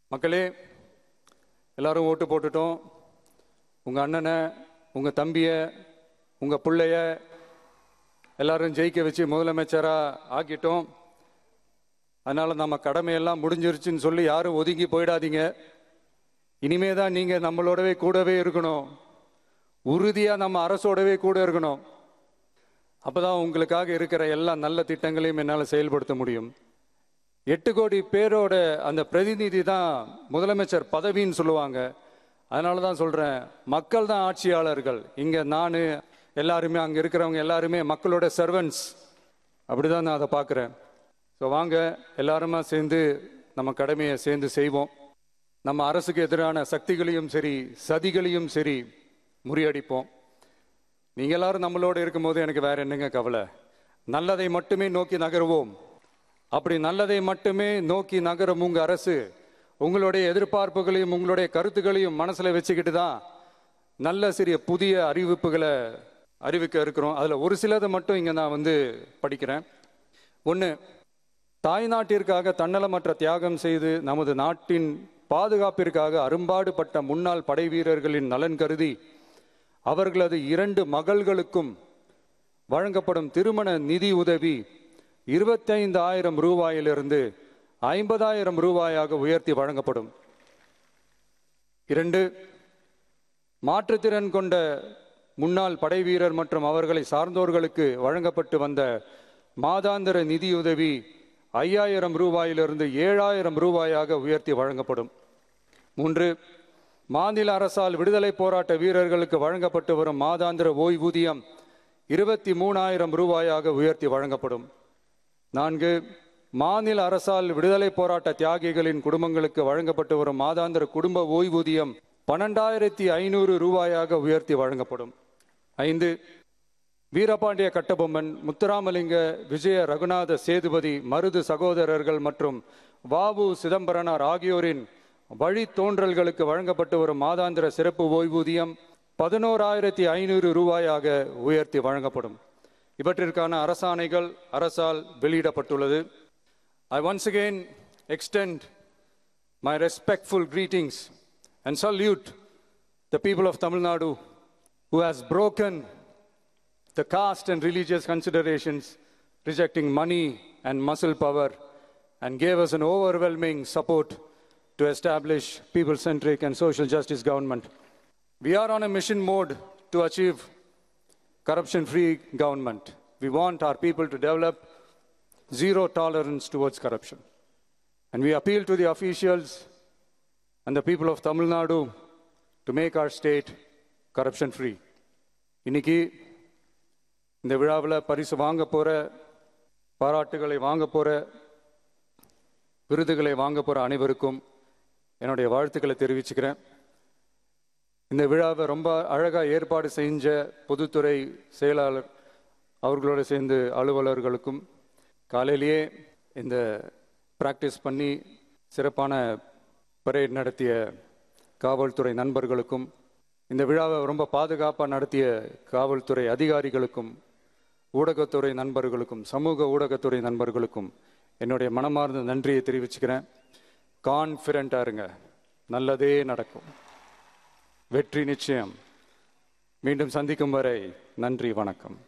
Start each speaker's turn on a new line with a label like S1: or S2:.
S1: மக்களே எல்லாரும் ஓட்டு போட்டுட்டோம் உங்கள் அண்ணனை உங்கள் தம்பியை உங்கள் பிள்ளைய எல்லாரும் ஜெயிக்க வச்சு முதலமைச்சராக ஆக்கிட்டோம் அதனால் நம்ம கடமையெல்லாம் முடிஞ்சிருச்சுன்னு சொல்லி யாரும் ஒதுங்கி போயிடாதீங்க இனிமே தான் நீங்கள் நம்மளோடவே கூடவே இருக்கணும் உறுதியாக நம்ம அரசோடவே கூட இருக்கணும் அப்போ தான் உங்களுக்காக இருக்கிற எல்லா நல்ல திட்டங்களையும் என்னால் செயல்படுத்த முடியும் எட்டு கோடி பேரோட அந்த பிரதிநிதி தான் முதலமைச்சர் பதவின்னு சொல்லுவாங்க அதனால தான் சொல்கிறேன் மக்கள் தான் ஆட்சியாளர்கள் இங்கே நான் எல்லாருமே அங்கே இருக்கிறவங்க எல்லாருமே மக்களோட சர்வன்ஸ் அப்படி தான் நான் அதை பார்க்குறேன் ஸோ வாங்க எல்லாருமா சேர்ந்து நம்ம கடமையை சேர்ந்து செய்வோம் நம்ம அரசுக்கு எதிரான சக்திகளையும் சரி சதிகளையும் சரி முறியடிப்போம் நீங்க எல்லாரும் நம்மளோட இருக்கும்போது எனக்கு வேற என்னங்க கவலை நல்லதை மட்டுமே நோக்கி நகருவோம் அப்படி நல்லதை மட்டுமே நோக்கி நகரும் உங்க அரசு உங்களுடைய எதிர்பார்ப்புகளையும் உங்களுடைய கருத்துக்களையும் மனசுல வச்சுக்கிட்டு தான் நல்ல சிறிய புதிய அறிவிப்புகளை அறிவிக்க இருக்கிறோம் அதுல ஒரு சிலதை மட்டும் இங்க நான் வந்து படிக்கிறேன் ஒன்று தாய்நாட்டிற்காக தன்னலமற்ற தியாகம் செய்து நமது நாட்டின் பாதுகாப்பிற்காக அரும்பாடுபட்ட முன்னாள் படை வீரர்களின் நலன் கருதி அவர்களது இரண்டு மகள்களுக்கும் வழங்கப்படும் திருமண நிதி உதவி இருபத்தைந்து ஆயிரம் ரூபாயிலிருந்து ஐம்பதாயிரம் ரூபாயாக உயர்த்தி வழங்கப்படும் இரண்டு மாற்றுத்திறன் கொண்ட முன்னாள் படை வீரர் மற்றும் அவர்களை சார்ந்தோர்களுக்கு வழங்கப்பட்டு வந்த மாதாந்திர நிதியுதவி ஐயாயிரம் ரூபாயிலிருந்து ஏழாயிரம் ரூபாயாக உயர்த்தி வழங்கப்படும் மூன்று மாநில அரசால் விடுதலை போராட்ட வீரர்களுக்கு வழங்கப்பட்டு வரும் மாதாந்திர ஓய்வூதியம் இருபத்தி மூணாயிரம் ரூபாயாக உயர்த்தி வழங்கப்படும் நான்கு மாநில அரசால் விடுதலை போராட்ட தியாகிகளின் குடும்பங்களுக்கு வழங்கப்பட்டு வரும் மாதாந்திர குடும்ப ஓய்வூதியம் பன்னெண்டாயிரத்தி ஐநூறு ரூபாயாக உயர்த்தி வழங்கப்படும் ஐந்து வீரபாண்டிய கட்டபொம்மன் முத்துராமலிங்க விஜய ரகுநாத சேதுபதி மருது சகோதரர்கள் மற்றும் வாவு சிதம்பரனார் ஆகியோரின் வழித்தோன்றல்களுக்கு வழங்கப்பட்டு வரும் மாதாந்திர சிறப்பு ஓய்வூதியம் பதினோராயிரத்தி ஐநூறு ரூபாயாக உயர்த்தி வழங்கப்படும் இவற்றிற்கான அரசாணைகள் அரசால் வெளியிடப்பட்டுள்ளது ஐ once again extend my respectful greetings and salute the people of Tamil Nadu who has broken the caste and religious considerations, rejecting money and muscle power, and gave us an overwhelming support to establish people-centric and social justice government. We are on a mission mode to achieve corruption-free government. We want our people to develop zero tolerance towards corruption. And we appeal to the officials and the people of Tamil Nadu to make our state corruption-free. இன்னைக்கு இந்த விழாவில் பரிசு வாங்க போற பாராட்டுகளை வாங்க போற விருதுகளை வாங்க போற அனைவருக்கும் என்னுடைய வாழ்த்துக்களை தெரிவிச்சுக்கிறேன் இந்த விழாவை ரொம்ப அழகா ஏற்பாடு செஞ்ச பொதுத்துறை செயலாளர் அவர்களோட சேர்ந்து அலுவலர்களுக்கும் காலையிலேயே இந்த பிராக்டிஸ் பண்ணி சிறப்பான பரேட் நடத்திய காவல்துறை நண்பர்களுக்கும் இந்த விழாவை ரொம்ப பாதுகாப்பாக நடத்திய காவல்துறை அதிகாரிகளுக்கும் ஊடகத்துறை நண்பர்களுக்கும் சமூக ஊடகத்துறை நண்பர்களுக்கும் என்னுடைய மனமார்ந்த நன்றியை தெரிவிச்சுக்கிறேன் கான்ஃபிடண்ட்டாக இருங்க நல்லதே நடக்கும் வெற்றி நிச்சயம் மீண்டும் சந்திக்கும் வரை நன்றி வணக்கம்